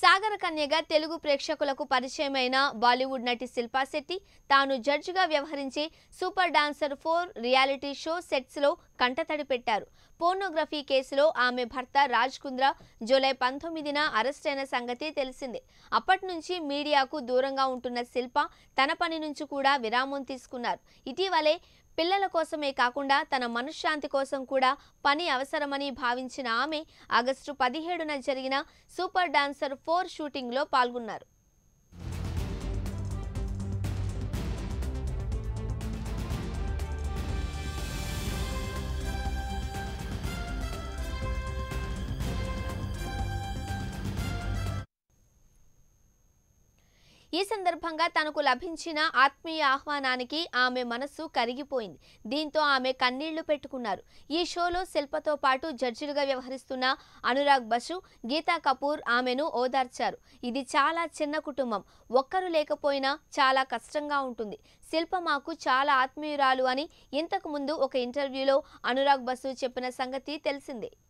సాగర కన్యగా తెలుగు ప్రేక్షకులకు పరిచయమైన బాలీవుడ్ నటి శిల్పా శెట్టి తాను జడ్జిగా వ్యవహరించి super dancer four reality show సెట్స్లో కంటతడి పెట్టారు పోర్నోగ్రఫీ కేసులో ఆమె భర్త రాజ్ కుంద్రా జూలై పంతొమ్మిదిన అరెస్ట్ అయిన సంగతి తెలిసిందే అప్పటి నుంచి మీడియాకు దూరంగా ఉంటున్న శిల్ప తన పని నుంచి కూడా విరామం తీసుకున్నారు ఇటీవలే పిల్లల కోసమే కాకుండా తన మనశ్శాంతి కోసం కూడా పని అవసరమని భావించిన ఆమె ఆగస్టు పదిహేడున జరిగిన సూపర్ డాన్సర్ ఫోర్ షూటింగ్లో పాల్గొన్నారు ఈ సందర్భంగా తనకు లభించిన ఆత్మీయ ఆహ్వానానికి ఆమె మనస్సు కరిగిపోయింది దీంతో ఆమె కన్నీళ్లు పెట్టుకున్నారు ఈ షోలో శిల్పతో పాటు జడ్జిలుగా వ్యవహరిస్తున్న అనురాగ్ బసు గీతా కపూర్ ఆమెను ఓదార్చారు ఇది చాలా చిన్న కుటుంబం ఒక్కరు లేకపోయినా చాలా కష్టంగా ఉంటుంది శిల్ప మాకు చాలా ఆత్మీయురాలు అని ఇంతకు ముందు ఒక ఇంటర్వ్యూలో అనురాగ్ బసు చెప్పిన సంగతి తెలిసిందే